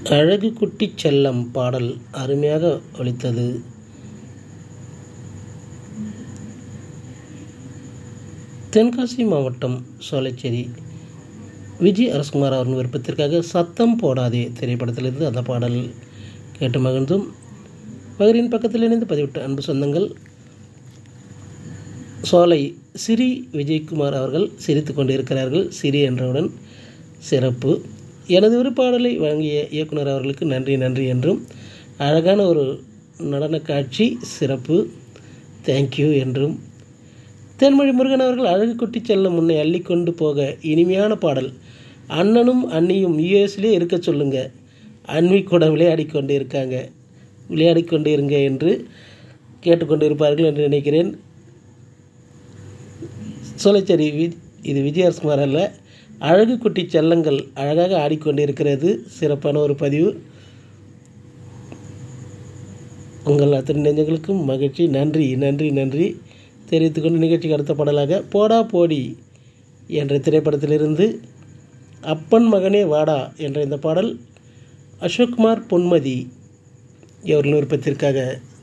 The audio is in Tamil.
அழகு குட்டி செல்லம் பாடல் அருமையாக ஒலித்தது தென்காசி மாவட்டம் சோலைச்சேரி விஜய் அரசகுமார் அவர்கள் விருப்பத்திற்காக சத்தம் போடாதே திரைப்படத்திலிருந்து அந்த பாடல் கேட்டு மகிழ்ந்தும் பகிரின் பக்கத்தில் இணைந்து பதிவிட்ட அன்பு சொந்தங்கள் சோலை சிரி விஜயகுமார் அவர்கள் சிரித்து கொண்டிருக்கிறார்கள் சிரி என்றவுடன் சிறப்பு எனது விருப்பாடலை வழங்கிய இயக்குனர் அவர்களுக்கு நன்றி நன்றி என்றும் அழகான ஒரு நடன காட்சி சிறப்பு தேங்க்யூ என்றும் தேன்மொழி முருகன் அவர்கள் அழகு குட்டி செல்லும் முன்னே அள்ளிக்கொண்டு போக இனிமையான பாடல் அண்ணனும் அண்ணியும் யூஎஸ்லேயே இருக்க சொல்லுங்க அன்வி கூட விளையாடி கொண்டு இருக்காங்க விளையாடி கொண்டு இருங்க என்று கேட்டுக்கொண்டு இருப்பார்கள் என்று நினைக்கிறேன் சோலைச்சேரி வி இது விஜயகுமார் அல்ல அழகு குட்டி செல்லங்கள் அழகாக ஆடிக்கொண்டு இருக்கிறது சிறப்பான ஒரு பதிவு உங்கள் அத்தனை நெஞ்சங்களுக்கும் மகிழ்ச்சி நன்றி நன்றி நன்றி தெரிவித்துக்கொண்டு நிகழ்ச்சிக்கு அடுத்த பாடலாக போடா போடி என்ற திரைப்படத்திலிருந்து அப்பன் மகனே வாடா என்ற இந்த பாடல் அசோக்குமார் பொன்மதி இவர்கள் விருப்பத்திற்காக